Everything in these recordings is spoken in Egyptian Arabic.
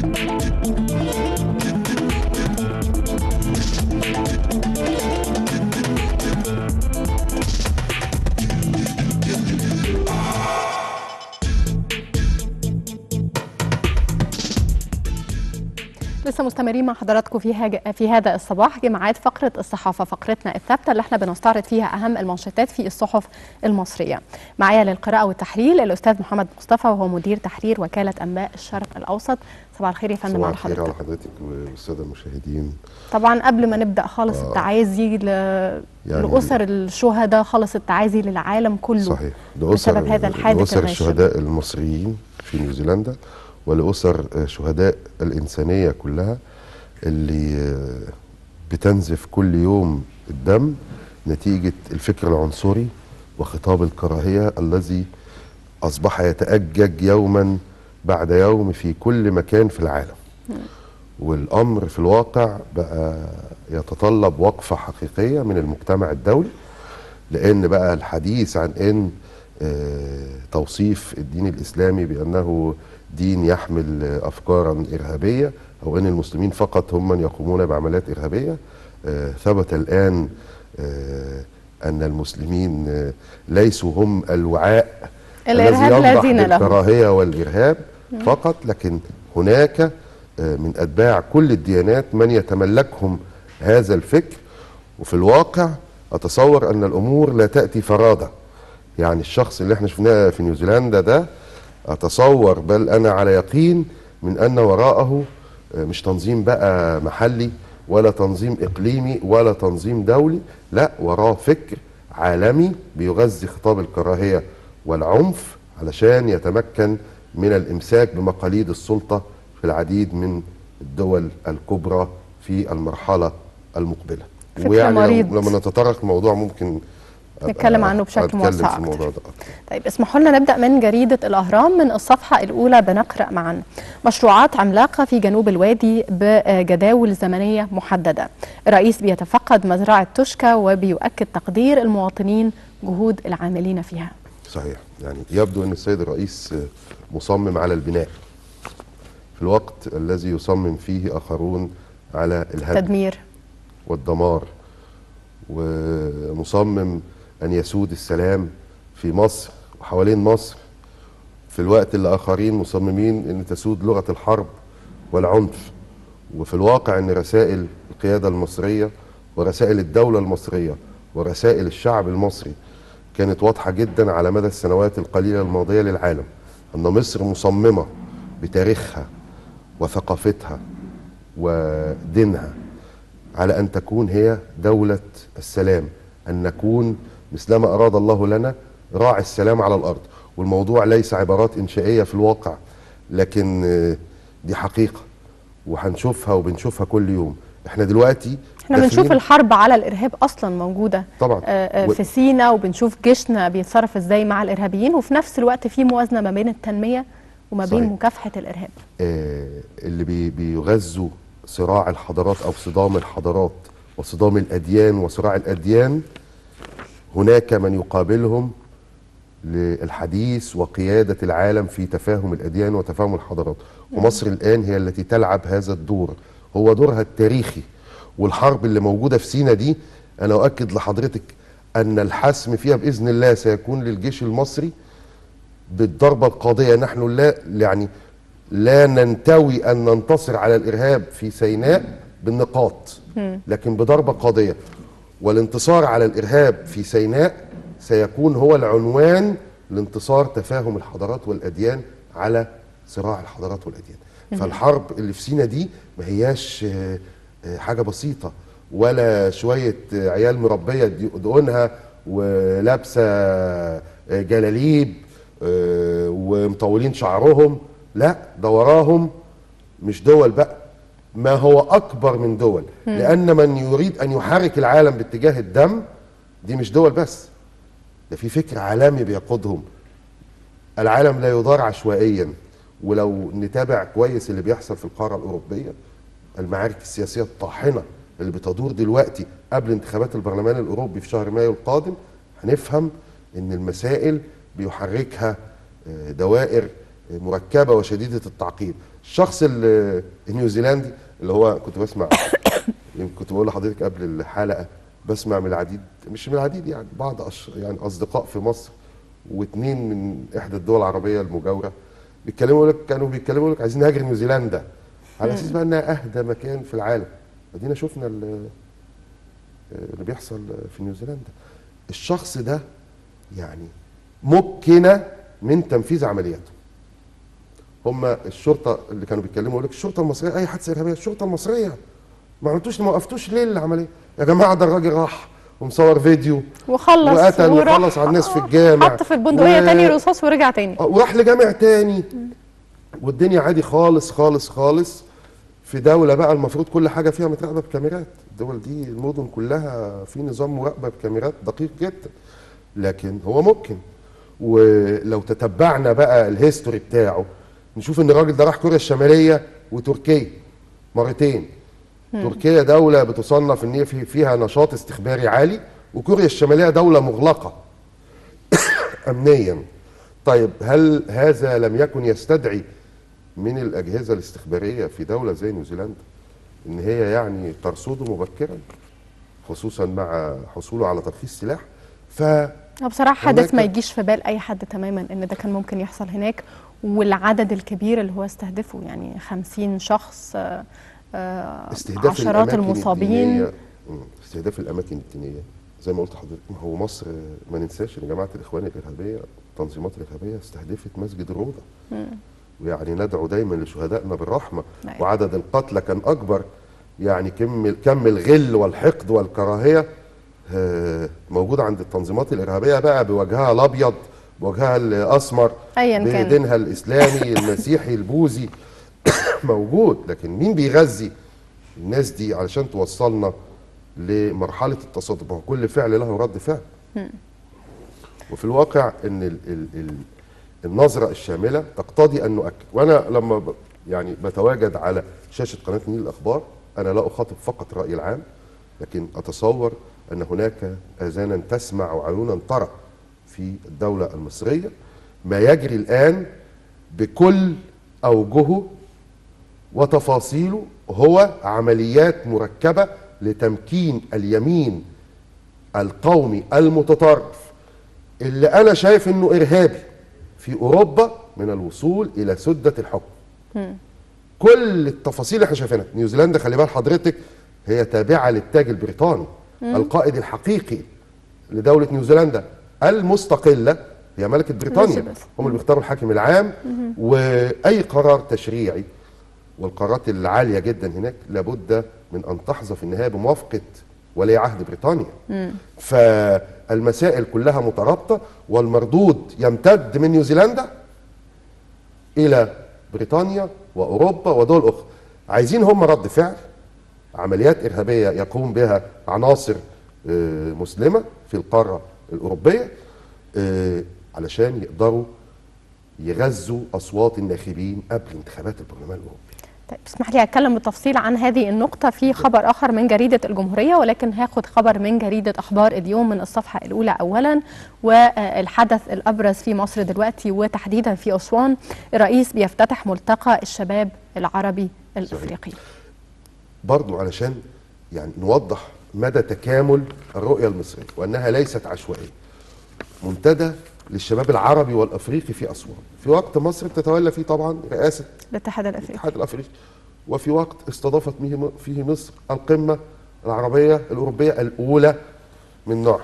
لسه مستمرين مع حضراتكم في هاج... في هذا الصباح جماعات فقره الصحافه فقرتنا الثابته اللي احنا بنستعرض فيها اهم المنشطات في الصحف المصريه. معايا للقراءه والتحليل الاستاذ محمد مصطفى وهو مدير تحرير وكاله انباء الشرق الاوسط. صباح الخير يا فندم صباح على الخير على حضرتك. حضرتك والساده المشاهدين طبعا قبل ما نبدا خالص آه. التعازي ل... يعني- لاسر الشهداء خالص التعازي للعالم كله. صحيح بسبب هذا الحادث لأسر الغاشم. الشهداء المصريين في نيوزيلندا ولأسر آه، شهداء الإنسانية كلها اللي آه، بتنزف كل يوم الدم نتيجة الفكر العنصري وخطاب الكراهية الذي أصبح يتأجج يوما بعد يوم في كل مكان في العالم والأمر في الواقع بقى يتطلب وقفة حقيقية من المجتمع الدولي لان بقى الحديث عن ان آه، توصيف الدين الاسلامي بانه دين يحمل آه، افكارا ارهابيه او ان المسلمين فقط هم من يقومون بعمليات ارهابيه آه، ثبت الان آه، ان المسلمين آه، ليسوا هم الوعاء الإرهاب الذي لا ينضح دين له. بالكراهيه والارهاب فقط لكن هناك آه، من اتباع كل الديانات من يتملكهم هذا الفكر وفي الواقع اتصور ان الامور لا تاتي فرادى يعني الشخص اللي احنا شفناه في نيوزيلندا ده اتصور بل انا على يقين من ان وراءه آه، مش تنظيم بقى محلي ولا تنظيم اقليمي ولا تنظيم دولي لا وراه فكر عالمي بيغذي خطاب الكراهيه والعنف علشان يتمكن من الامساك بمقاليد السلطه في العديد من الدول الكبرى في المرحله المقبله فكر ويعني لو- مريض. لما نتطرق الموضوع ممكن أبقى نتكلم عنه بشكل أتكلم موسع في الموضوع ده أكتر. طيب اسمحوا لنا نبدأ من جريدة الأهرام من الصفحة الأولى بنقرأ معا مشروعات عملاقة في جنوب الوادي بجداول زمنية محددة الرئيس بيتفقد مزرعة توشكا وبيؤكد تقدير المواطنين جهود العاملين فيها صحيح يعني يبدو ان السيد الرئيس مصمم على البناء في الوقت الذي يصمم فيه اخرون على الهدم تدمير والدمار ومصمم ان يسود السلام في مصر وحوالين مصر في الوقت اللي اخرين مصممين ان تسود لغه الحرب والعنف وفي الواقع ان رسائل القياده المصريه ورسائل الدوله المصريه ورسائل الشعب المصري كانت واضحه جدا على مدى السنوات القليله الماضيه للعالم ان مصر مصممه بتاريخها وثقافتها ودينها على ان تكون هي دوله السلام ان نكون مثلما اراد الله لنا راعي السلام على الارض والموضوع ليس عبارات انشائيه في الواقع لكن آه، دي حقيقه وهنشوفها وبنشوفها كل يوم احنا دلوقتي احنا بنشوف داخلين- الحرب على الإرهاب أصلا موجودة طبعا آه، آه، و- في سينا وبنشوف جيشنا بيتصرف ازاي مع الإرهابيين وفي نفس الوقت في موازنة ما بين التنمية وما بين صحيح. مكافحة الإرهاب آه، اللي بي- بيغذوا صراع الحضارات او صدام الحضارات وصدام الاديان وصراع الاديان هناك من يقابلهم للحديث وقياده العالم في تفاهم الاديان وتفاهم الحضارات ومصر الان هي التي تلعب هذا الدور هو دورها التاريخي والحرب اللي موجوده في سينا دي انا اؤكد لحضرتك ان الحسم فيها باذن الله سيكون للجيش المصري بالضربة القاضية نحن لا يعني لا ننتوي أن ننتصر على الإرهاب في سيناء بالنقاط لكن بضربة قاضية والانتصار على الإرهاب في سيناء سيكون هو العنوان لانتصار تفاهم الحضارات والأديان على صراع الحضارات والأديان فالحرب اللي في سينا دي ما هياش آه، آه، حاجة بسيطة ولا شوية آه، عيال مربية دقونها ولابسة آه، جلاليب آه، ومطولين شعرهم لا ده وراهم مش دول بقى ما هو اكبر من دول لان من يريد ان يحرك العالم باتجاه الدم دي مش دول بس ده في فكر عالمي بيقودهم العالم لا يدار عشوائيا ولو نتابع كويس اللي بيحصل في القاره الاوروبيه المعارك السياسيه الطاحنه اللي بتدور دلوقتي قبل انتخابات البرلمان الاوروبي في شهر مايو القادم هنفهم ان المسائل بيحركها آه، دوائر مركبه وشديده التعقيد الشخص ال- النيوزيلندي اللي هو كنت بسمع يمكن كنت بقول لحضرتك قبل الحلقه بسمع من العديد مش من العديد يعني بعض أش... يعني اصدقاء في مصر واثنين من احدى الدول العربيه المجاوره بيتكلموا لك كانوا بيتكلموا لك عايزين نهاجر نيوزيلندا على اساس بقى انها اهدى مكان في العالم ادينا شفنا ال- اللي بيحصل في نيوزيلندا الشخص ده يعني مكن من تنفيذ عملياته هم الشرطه اللي كانوا بيتكلموا يقول لك الشرطه المصريه اي حادثه ارهابيه الشرطه المصريه ما عملتوش ما وقفتوش ليه العمليه يا جماعه ده الراجل راح ومصور فيديو وخلص وقتل وراح- وخلص على الناس في الجامع حط في البندقيه و- تاني رصاص ورجع تاني آه، وراح لجامع تاني والدنيا عادي خالص خالص خالص في دولة بقى المفروض كل حاجة فيها متراقبة بكاميرات الدول دي المدن كلها في نظام مراقبة بكاميرات دقيق جدا لكن هو ممكن ولو تتبعنا بقى الهيستوري بتاعه نشوف ان الراجل ده راح كوريا الشمالية وتركيا مرتين تركيا دولة بتصنف ان هي في- فيها نشاط استخباري عالي وكوريا الشمالية دولة مغلقة امنيا طيب هل هذا لم يكن يستدعي من الاجهزه الاستخباريه في دوله زي نيوزيلندا ان هي يعني ترصده مبكرا خصوصا مع حصوله على ترخيص سلاح ف هو بصراحة حدث ما هناك- يجيش في بال أي حد تماما إن ده كان ممكن يحصل هناك والعدد الكبير اللي هو استهدفه يعني خمسين شخص آه، آه، استهداف عشرات الأماكن المصابين الدينية- مم، استهداف الاماكن الدينيه زي ما قلت لحضرتك ما هو مصر آه، ما ننساش ان جماعه الاخوان الارهابيه التنظيمات الارهابيه استهدفت مسجد الروضه ويعني ندعو دايما لشهدائنا بالرحمه أيوة. وعدد القتلى كان اكبر يعني كم كم الغل والحقد والكراهيه آه، موجود عند التنظيمات الارهابيه بقى بوجهها الابيض بوجهها الاسمر أيا كان. بدينها الاسلامي المسيحي البوذي موجود لكن مين بيغذي الناس دي علشان توصلنا لمرحله التصدم ما هو كل فعل له رد فعل وفي الواقع ان ال ال ال النظره الشامله تقتضي ان نؤكد وانا لما ب يعني بتواجد على شاشه قناه النيل الاخبار انا لا اخاطب فقط الراي العام لكن اتصور ان هناك اذانا تسمع وعيونا ترى في الدوله المصريه ما يجري الان بكل اوجهه وتفاصيله هو عمليات مركبه لتمكين اليمين القومي المتطرف اللي انا شايف انه ارهابي في اوروبا من الوصول الى سده الحكم كل التفاصيل اللي احنا شايفينها نيوزيلندا خلي بال حضرتك هي تابعه للتاج البريطاني القائد الحقيقي لدوله نيوزيلندا المستقله هي ملكه بريطانيا إليزابيث. هم اللي بيختاروا الحاكم العام واي قرار تشريعي والقرارات العاليه جدا هناك لابد من ان تحظى في النهايه بموافقه ولي عهد بريطانيا فالمسائل كلها مترابطه والمردود يمتد من نيوزيلندا الى بريطانيا واوروبا ودول اخرى عايزين هم رد فعل عمليات ارهابيه يقوم بها عناصر آه، مسلمه في القاره الاوروبيه آه، علشان يقدروا يغذوا اصوات الناخبين قبل انتخابات البرلمان الاوروبي طيب اسمح لي اتكلم بالتفصيل عن هذه النقطة في خبر آخر من جريدة الجمهورية ولكن هاخد خبر من جريدة أخبار اليوم من الصفحة الأولى أولا والحدث الأبرز في مصر دلوقتي وتحديدا في أسوان الرئيس بيفتتح ملتقى الشباب العربي الأفريقي برضو علشان يعني نوضح مدى تكامل الرؤية المصرية وأنها ليست عشوائية منتدى للشباب العربي والأفريقي في أسوان في وقت مصر بتتولى فيه طبعا رئاسة الاتحاد الأفريقي الاتحاد الأفريقي وفي وقت استضافت فيه فيه مصر القمة العربية الأوروبية الأولى من نوعها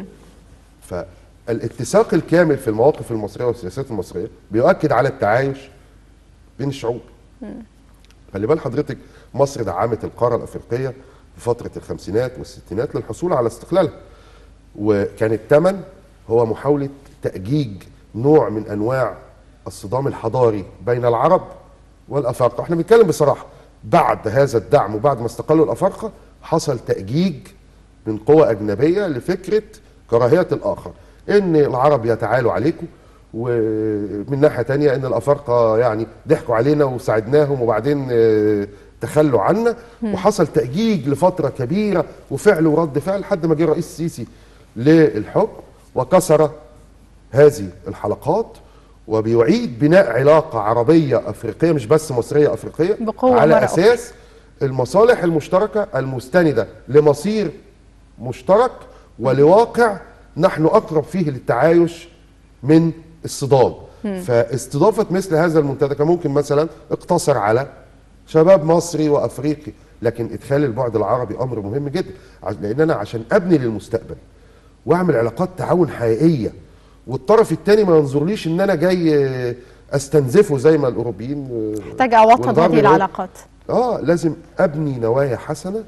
فالاتساق الكامل في المواقف المصرية والسياسات المصرية بيؤكد على التعايش بين الشعوب خلي بال حضرتك مصر دعمت القاره الافريقيه في فتره الخمسينات والستينات للحصول على استقلالها وكان الثمن هو محاوله تاجيج نوع من انواع الصدام الحضاري بين العرب والافارقه احنا بنتكلم بصراحه بعد هذا الدعم وبعد ما استقلوا الافارقه حصل تاجيج من قوى اجنبيه لفكره كراهيه الاخر ان العرب يتعالوا عليكم ومن ناحيه تانية ان الافارقه يعني ضحكوا علينا وساعدناهم وبعدين آه، تخلوا عنا وحصل تاجيج لفتره كبيره وفعل ورد فعل لحد ما جه الرئيس السيسي للحكم وكسر هذه الحلقات وبيعيد بناء علاقه عربيه افريقيه مش بس مصريه افريقيه بقوة على مرة اساس المصالح المشتركه المستنده لمصير مشترك ولواقع نحن اقرب فيه للتعايش من الصدام فاستضافه مثل هذا المنتدى كان ممكن مثلا اقتصر على شباب مصري وافريقي لكن ادخال البعد العربي امر مهم جدا ع- لان انا عشان ابني للمستقبل واعمل علاقات تعاون حقيقيه والطرف الثاني ما ينظرليش ان انا جاي آه، استنزفه زي ما الاوروبيين آه، محتاج اوطد والغرب هذه الأوروبي. العلاقات اه لازم ابني نوايا حسنه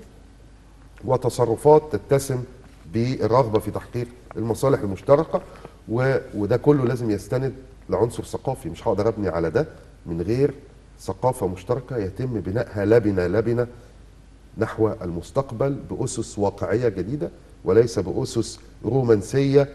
وتصرفات تتسم بالرغبه في تحقيق المصالح المشتركه و... وده كله لازم يستند لعنصر ثقافي مش هقدر ابني على ده من غير ثقافه مشتركه يتم بنائها لبنه لبنه نحو المستقبل باسس واقعيه جديده وليس باسس رومانسيه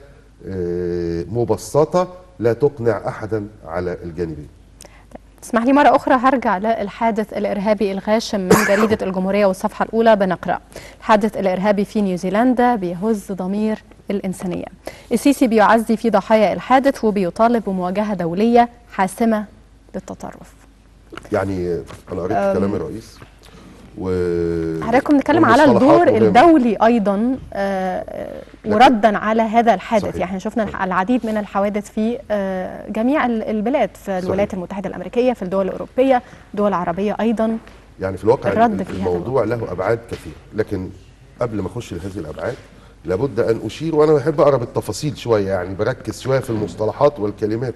آه، مبسطه لا تقنع احدا على الجانبين اسمح لي مرة أخرى هرجع للحادث الإرهابي الغاشم من جريدة الجمهورية والصفحة الأولى بنقرأ الحادث الإرهابي في نيوزيلندا بيهز ضمير الإنسانية السيسي بيعزي في ضحايا الحادث وبيطالب بمواجهة دولية حاسمة للتطرف يعني انا قريت كلام الرئيس و حضراتكم بنتكلم على والمصطلحات الدور مهمة. الدولي ايضا آه، آه، وردا على هذا الحادث صحيح. يعني شفنا العديد من الحوادث في آه، جميع ال- البلاد في الولايات المتحده الامريكيه في الدول الاوروبيه الدول العربيه ايضا يعني في الواقع الرد في هذا الموضوع له ابعاد كثيره لكن قبل ما اخش لهذه الابعاد لابد ان اشير وانا بحب اقرا بالتفاصيل شويه يعني بركز شويه في المصطلحات والكلمات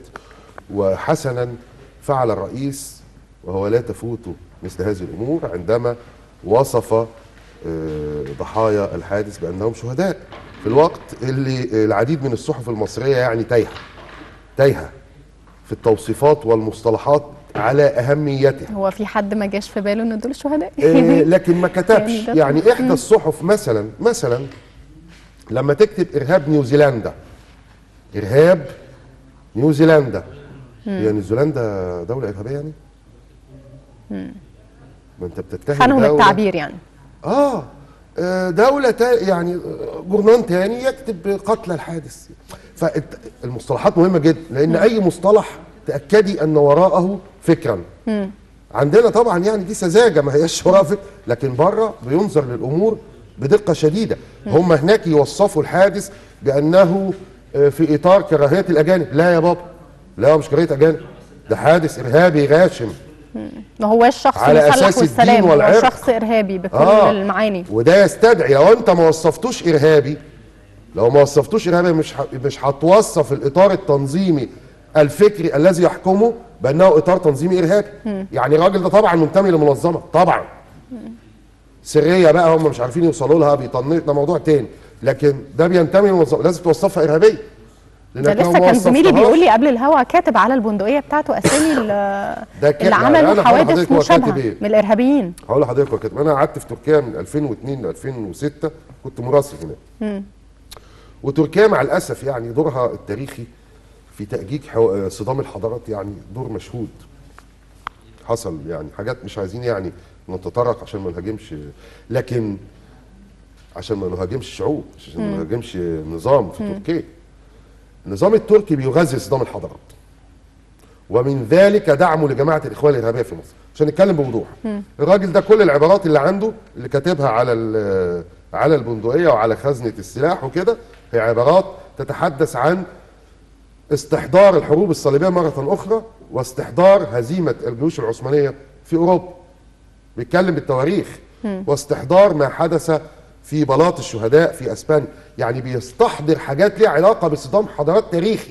وحسنا فعل الرئيس وهو لا تفوته مثل هذه الامور عندما وصف آه، ضحايا الحادث بانهم شهداء في الوقت اللي العديد من الصحف المصريه يعني تايهه تايهه في التوصيفات والمصطلحات على اهميتها هو في حد ما جاش في باله ان دول شهداء آه، لكن ما كتبش يعني ده- يعني احدى الصحف مثلا مثلا لما تكتب ارهاب نيوزيلندا ارهاب نيوزيلندا هي نيوزيلندا دوله ارهابيه يعني؟ ما انت بتتهم خانهم دولة- التعبير يعني اه آه، دولة تا يعني آه، جورنان تاني يكتب قتل الحادث فالمصطلحات مهمة جدا لأن أي مصطلح تأكدي أن وراءه فكرا عندنا طبعا يعني دي سذاجة ما هياش وراء فكر لكن بره بينظر للأمور بدقة شديدة هم هناك يوصفوا الحادث بأنه آه، في إطار كراهية الأجانب لا يا بابا لا مش كراهية أجانب ده حادث إرهابي غاشم ما هوش شخص على مسلح أساس الدين والسلام هو والعرق. شخص ارهابي بكل آه. المعاني وده يستدعي لو انت ما وصفتوش ارهابي لو ما وصفتوش ارهابي مش ه... مش هتوصف الاطار التنظيمي الفكري الذي يحكمه بانه اطار تنظيمي ارهابي يعني الراجل ده طبعا منتمي لمنظمه طبعا سريه بقى هم مش عارفين يوصلوا لها بيطنش ده موضوع تاني لكن ده بينتمي لمنظمه لازم توصفها ارهابيه ده لأنك لو لسه ما كان زميلي وصفتهاش- بيقول لي قبل الهوا كاتب على البندقيه بتاعته اسامي ال- ده ك- اللي يعني عملوا أنا هقول حوادث لحضرتك هو مشابهه كاتب إيه؟ من الارهابيين هقول لحضرتك هو كاتب انا قعدت في تركيا من 2002 ل 2006 كنت مراسل هناك وتركيا مع الاسف يعني دورها التاريخي في تاجيج حو... صدام الحضارات يعني دور مشهود حصل يعني حاجات مش عايزين يعني نتطرق عشان ما نهاجمش لكن عشان ما نهاجمش شعوب عشان ما نهاجمش نظام في تركيا النظام التركي بيغذي صدام الحضارات ومن ذلك دعمه لجماعه الاخوان الارهابيه في مصر عشان نتكلم بوضوح الراجل ده كل العبارات اللي عنده اللي كاتبها على ال- على البندقيه وعلى خزنه السلاح وكده هي عبارات تتحدث عن استحضار الحروب الصليبيه مره اخرى واستحضار هزيمه الجيوش العثمانيه في اوروبا بيتكلم بالتواريخ واستحضار ما حدث في بلاط الشهداء في اسبانيا يعني بيستحضر حاجات ليها علاقه بصدام حضارات تاريخي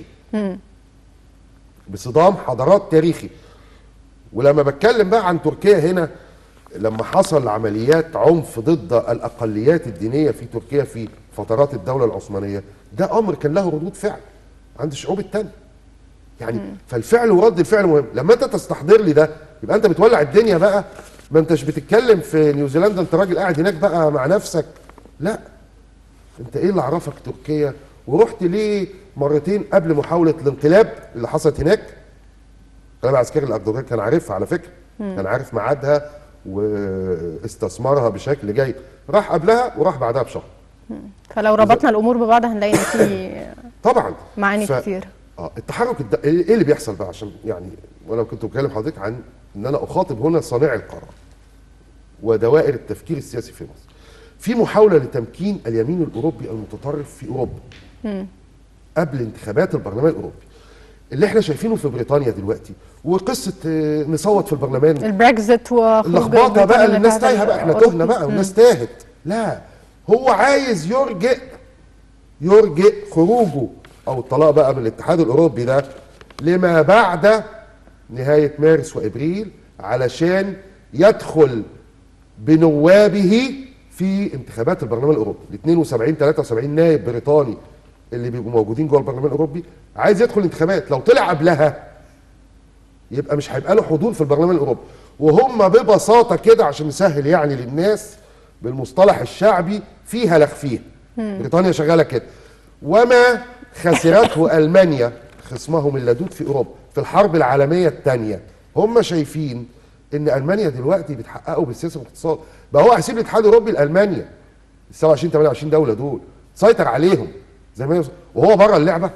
بصدام حضارات تاريخي ولما بتكلم بقى عن تركيا هنا لما حصل عمليات عنف ضد الاقليات الدينيه في تركيا في فترات الدوله العثمانيه ده امر كان له ردود فعل عند الشعوب التانية يعني فالفعل ورد الفعل مهم لما انت تستحضر لي ده يبقى انت بتولع الدنيا بقى ما انتش بتتكلم في نيوزيلندا انت راجل قاعد هناك بقى مع نفسك لا انت ايه اللي عرفك تركيا ورحت ليه مرتين قبل محاوله الانقلاب اللي حصلت هناك الانقلاب العسكري الاردوغان كان عارفها على فكره كان عارف ميعادها واستثمرها بشكل جيد راح قبلها وراح بعدها بشهر فلو ربطنا الامور ببعض هنلاقي ان في طبعا معاني ف- كتير اه التحرك الد... ايه اللي بيحصل بقى عشان يعني وانا كنت بكلم حضرتك عن ان انا اخاطب هنا صانع القرار ودوائر التفكير السياسي في مصر. في محاوله لتمكين اليمين الاوروبي المتطرف في اوروبا. قبل انتخابات البرلمان الاوروبي. اللي احنا شايفينه في بريطانيا دلوقتي وقصه آه، نصوت في البرلمان البريكزت وخروج اللخبطه بقى بريطانيا اللي من الناس الاتحاد تايهه بقى احنا الأوروبي. تهنا بقى مم. والناس تاهت لا هو عايز يرجئ يرجئ خروجه او الطلاق بقى من الاتحاد الاوروبي ده لما بعد نهايه مارس وابريل علشان يدخل بنوابه في انتخابات البرلمان الاوروبي ال 72 73 نائب بريطاني اللي بيبقوا موجودين جوه البرلمان الاوروبي عايز يدخل انتخابات لو طلع قبلها يبقى مش هيبقى له حضور في البرلمان الاوروبي وهم ببساطه كده عشان نسهل يعني للناس بالمصطلح الشعبي فيها لا فيها بريطانيا شغاله كده وما خسرته المانيا خصمهم اللدود في اوروبا في الحرب العالميه الثانيه هم شايفين ان المانيا دلوقتي بتحققوا بالسياسه والاقتصاد بقى هو هيسيب الاتحاد الاوروبي لالمانيا ال 27 28 دوله دول سيطر عليهم زي ما يوصل. وهو بره اللعبه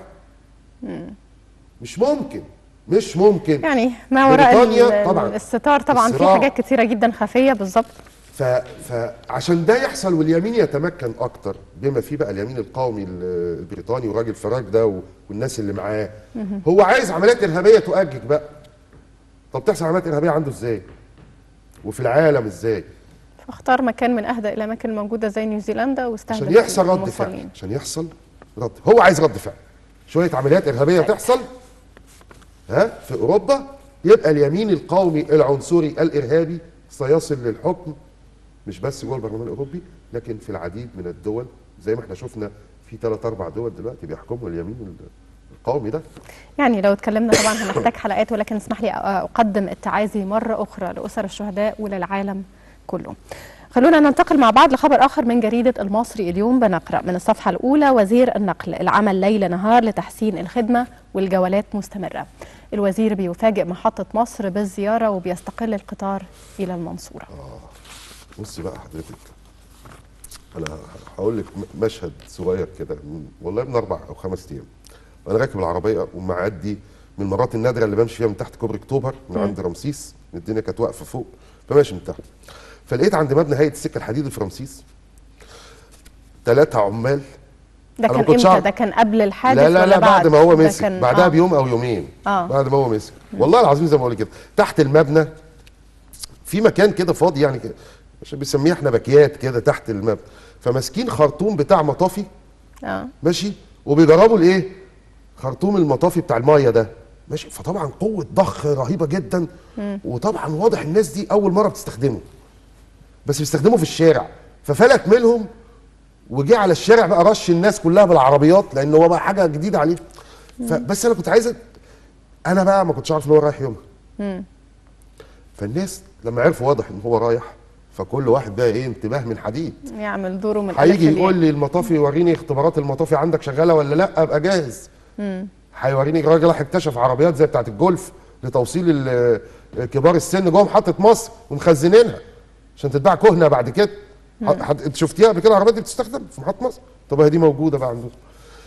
مش ممكن مش ممكن يعني ما وراء بريطانيا ال- طبعاً الستار طبعا في الصراع. حاجات كتيره جدا خفيه بالظبط ف... فعشان ده يحصل واليمين يتمكن اكتر بما فيه بقى اليمين القومي ال- البريطاني وراجل فراج ده و- والناس اللي معاه هو عايز عمليات ارهابيه تؤجج بقى طب تحصل عمليات ارهابيه عنده ازاي وفي العالم ازاي فاختار مكان من اهدى الاماكن الموجوده زي نيوزيلندا واستهدف عشان يحصل رد فعل المصريين. عشان يحصل رد هو عايز رد فعل شويه عمليات ارهابيه تحصل ها في اوروبا يبقى اليمين القومي العنصري الارهابي سيصل للحكم مش بس جوه البرلمان الاوروبي لكن في العديد من الدول زي ما احنا شفنا في ثلاث اربع دول دلوقتي بيحكموا اليمين القومي ده يعني لو اتكلمنا طبعا هنحتاج حلقات ولكن اسمح لي اقدم التعازي مره اخرى لاسر الشهداء وللعالم كله. خلونا ننتقل مع بعض لخبر اخر من جريده المصري اليوم بنقرا من الصفحه الاولى وزير النقل العمل ليل نهار لتحسين الخدمه والجولات مستمره. الوزير بيفاجئ محطه مصر بالزياره وبيستقل القطار الى المنصوره. بصي بقى حضرتك انا هقول لك م- مشهد صغير كده من والله من اربع او خمس ايام انا راكب العربيه ومعدي من المرات النادره اللي بمشي فيها من تحت كوبري اكتوبر من عند رمسيس الدنيا كانت واقفه فوق فماشي من تحت فلقيت عند مبنى هيئه السكه الحديد في رمسيس ثلاثه عمال ده أنا كان ما كنتش امتى؟ أعرف. ده كان قبل الحادث لا لا ولا لا بعد ما هو ده مسك كان- بعدها آه. بيوم او يومين آه. بعد ما هو مسك والله العظيم زي ما بقول كده تحت المبنى في مكان كده فاضي يعني كده عشان بنسميه احنا باكيات كده تحت المبنى فماسكين خرطوم بتاع مطافي اه ماشي وبيجربوا الايه خرطوم المطافي بتاع المايه ده ماشي فطبعا قوه ضخ رهيبه جدا وطبعا واضح الناس دي اول مره بتستخدمه بس بيستخدمه في الشارع ففلت منهم وجه على الشارع بقى رش الناس كلها بالعربيات لان هو بقى حاجه جديده عليه فبس انا كنت عايز انا بقى ما كنتش عارف ان هو رايح يومها فالناس لما عرفوا واضح ان هو رايح فكل واحد بقى ايه انتباه من حديد يعمل دوره من هيجي ألف يقول للياء. لي المطافي وريني اختبارات المطافي عندك شغاله ولا لا ابقى جاهز هيوريني راجل راح اكتشف عربيات زي بتاعه الجولف لتوصيل ال- كبار السن جوه محطه مصر ومخزنينها عشان تتباع كهنه بعد كده ح- حد- انت شفتيها قبل كده العربيات دي بتستخدم في محطه مصر طب هي دي موجوده بقى عندهم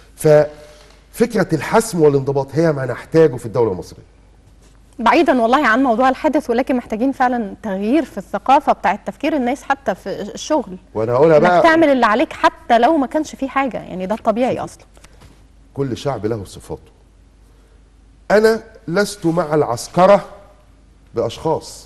ففكره الحسم والانضباط هي ما نحتاجه في الدوله المصريه بعيدا والله عن موضوع الحدث ولكن محتاجين فعلا تغيير في الثقافه بتاعه تفكير الناس حتى في الشغل وانا هقولها انك بقى تعمل اللي عليك حتى لو ما كانش فيه حاجه يعني ده الطبيعي اصلا كل شعب له صفاته انا لست مع العسكره باشخاص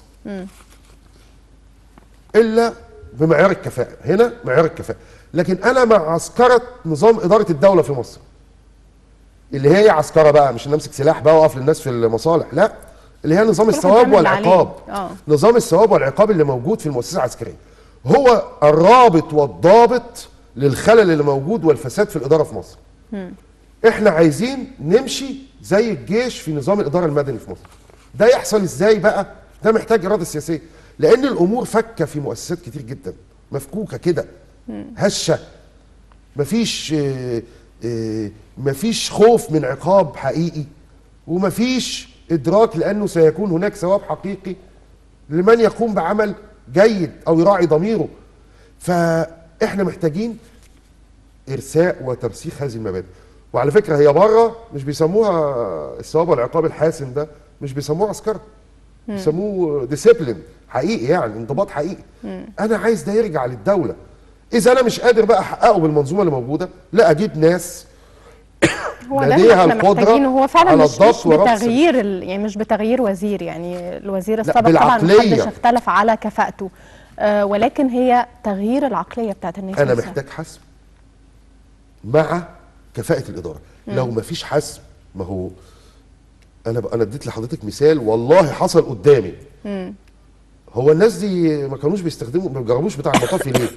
الا بمعيار الكفاءه هنا معيار الكفاءه لكن انا مع عسكره نظام اداره الدوله في مصر اللي هي عسكره بقى مش إن امسك سلاح بقى واقف للناس في المصالح لا اللي هي نظام كل واحد الثواب يعمل اللي عليه. والعقاب آه. نظام الثواب والعقاب اللي موجود في المؤسسه العسكريه هو الرابط والضابط للخلل اللي موجود والفساد في الاداره في مصر احنا عايزين نمشي زي الجيش في نظام الاداره المدني في مصر ده يحصل ازاي بقى ده محتاج اراده سياسيه لان الامور فكه في مؤسسات كتير جدا مفكوكه كده هشه مفيش آه، آه، مفيش خوف من عقاب حقيقي ومفيش ادراك لانه سيكون هناك ثواب حقيقي لمن يقوم بعمل جيد او يراعي ضميره فاحنا محتاجين ارساء وترسيخ هذه المبادئ وعلى فكره هي بره مش بيسموها الثواب والعقاب الحاسم ده مش بيسموه عسكري بيسموه ديسيبلين حقيقي يعني انضباط حقيقي انا عايز ده يرجع للدوله اذا انا مش قادر بقى احققه بالمنظومه اللي موجوده لا اجيب ناس هو ده لديها اللي احنا القدرة محتاجينه هو فعلا على مش, الضبط مش وربط بتغيير ال... يعني مش بتغيير وزير يعني الوزير السابق طبعا بالعقلية. محدش اختلف على كفاءته آه ولكن هي تغيير العقليه بتاعت الناس انا نفسها. محتاج حسم مع كفاءه الاداره لو ما فيش حسم ما هو انا ب... انا اديت لحضرتك مثال والله حصل قدامي هو الناس دي ما كانوش بيستخدموا ما جربوش بتاع المطافي ليه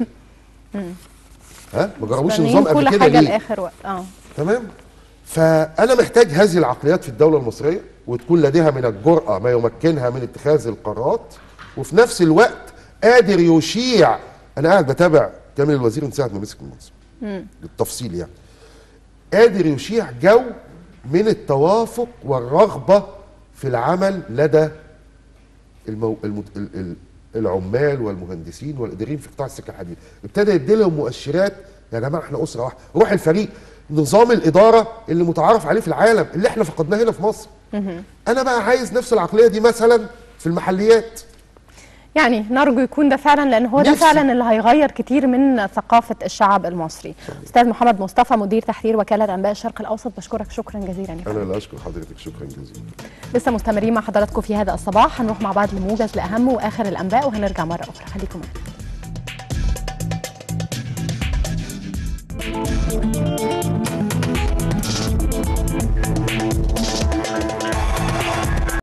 ها ما جربوش مستنيين النظام قبل كل كده حاجه ليه لاخر وقت اه تمام فانا محتاج هذه العقليات في الدوله المصريه وتكون لديها من الجرأه ما يمكنها من اتخاذ القرارات وفي نفس الوقت قادر يشيع انا قاعد بتابع كامل الوزير من ساعه ما مسك المنصب بالتفصيل يعني قادر يشيع جو من التوافق والرغبه في العمل لدى المو... المت... ال... ال... العمال والمهندسين والاداريين في قطاع السكه الحديد ابتدى يديلهم مؤشرات يا جماعه احنا اسره واحده روح الفريق نظام الاداره اللي متعارف عليه في العالم اللي احنا فقدناه هنا في مصر انا بقى عايز نفس العقليه دي مثلا في المحليات يعني نرجو يكون ده فعلا لان هو ده نفسي. فعلا اللي هيغير كتير من ثقافه الشعب المصري استاذ محمد مصطفى مدير تحرير وكاله انباء الشرق الاوسط بشكرك شكرا جزيلا يا فندم. انا اللي اشكر حضرتك شكرا جزيلا لسه مستمرين مع حضراتكم في هذا الصباح هنروح مع بعض لموجز لاهم واخر الانباء وهنرجع مره اخرى خليكم معانا